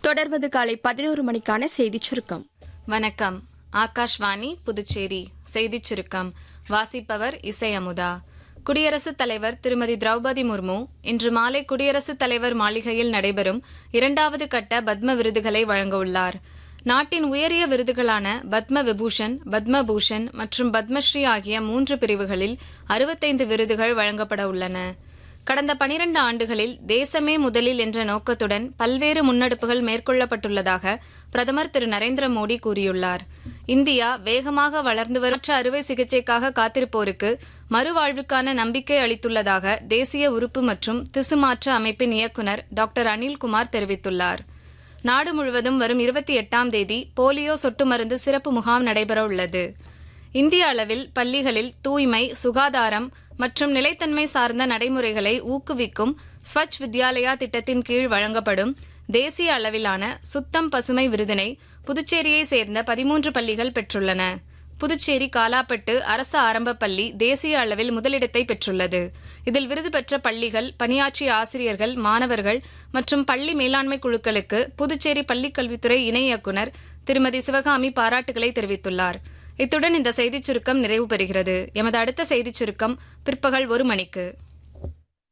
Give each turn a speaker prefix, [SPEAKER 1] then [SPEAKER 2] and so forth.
[SPEAKER 1] தொடர்வது காலை பதினோரு மணிக்கான செய்திச் சுருக்கம்
[SPEAKER 2] வணக்கம் ஆகாஷ்வாணி புதுச்சேரி செய்திச் சுருக்கம் வாசிப்பவர் இசை அமுதா குடியரசுத் தலைவர் திருமதி திரௌபதி முர்மு இன்று மாலை குடியரசுத் தலைவர் மாளிகையில் நடைபெறும் இரண்டாவது கட்ட பத்ம விருதுகளை வழங்கவுள்ளார் நாட்டின் உயரிய விருதுகளான பத்ம விபூஷன் பத்ம பூஷன் மற்றும் பத்மஸ்ரீ ஆகிய மூன்று பிரிவுகளில் அறுபத்தைந்து விருதுகள் வழங்கப்பட உள்ளன கடந்த பனிரண்டு ஆண்டுகளில் தேசமே முதலில் என்ற நோக்கத்துடன் பல்வேறு முன்னெடுப்புகள் மேற்கொள்ளப்பட்டுள்ளதாக பிரதமர் திரு நரேந்திர மோடி கூறியுள்ளார் இந்தியா வேகமாக வளர்ந்து வரும் மற்ற அறுவை சிகிச்சைக்காக காத்திருப்போருக்கு மறுவாழ்வுக்கான நம்பிக்கை அளித்துள்ளதாக தேசிய உறுப்பு மற்றும் திசுமாற்ற அமைப்பின் இயக்குநர் டாக்டர் அனில்குமார் தெரிவித்துள்ளார் நாடு முழுவதும் வரும் இருபத்தி எட்டாம் தேதி போலியோ சொட்டு மருந்து சிறப்பு முகாம் நடைபெற உள்ளது இந்திய அளவில் பள்ளிகளில் தூய்மை சுகாதாரம் மற்றும் நிலைத்தன்மை சார்ந்த நடைமுறைகளை ஊக்குவிக்கும் ஸ்வச் வித்யாலயா திட்டத்தின் கீழ் வழங்கப்படும் தேசிய அளவிலான சுத்தம் பசுமை விருதினை புதுச்சேரியை சேர்ந்த பதிமூன்று பள்ளிகள் பெற்றுள்ளன புதுச்சேரி காலாப்பட்டு அரசு ஆரம்பப் பள்ளி தேசிய அளவில் முதலிடத்தை பெற்றுள்ளது இதில் விருது பெற்ற பள்ளிகள் பணியாற்றிய ஆசிரியர்கள் மாணவர்கள் மற்றும் பள்ளி மேலாண்மை குழுக்களுக்கு புதுச்சேரி பள்ளிக் கல்வித்துறை இணை இயக்குநர் திருமதி சிவகாமி பாராட்டுகளை தெரிவித்துள்ளார் இத்துடன் இந்த செய்திச் சுருக்கம் நிறைவு பெறுகிறது எமது அடுத்த செய்திச் சுருக்கம் பிற்பகல் ஒரு மணிக்கு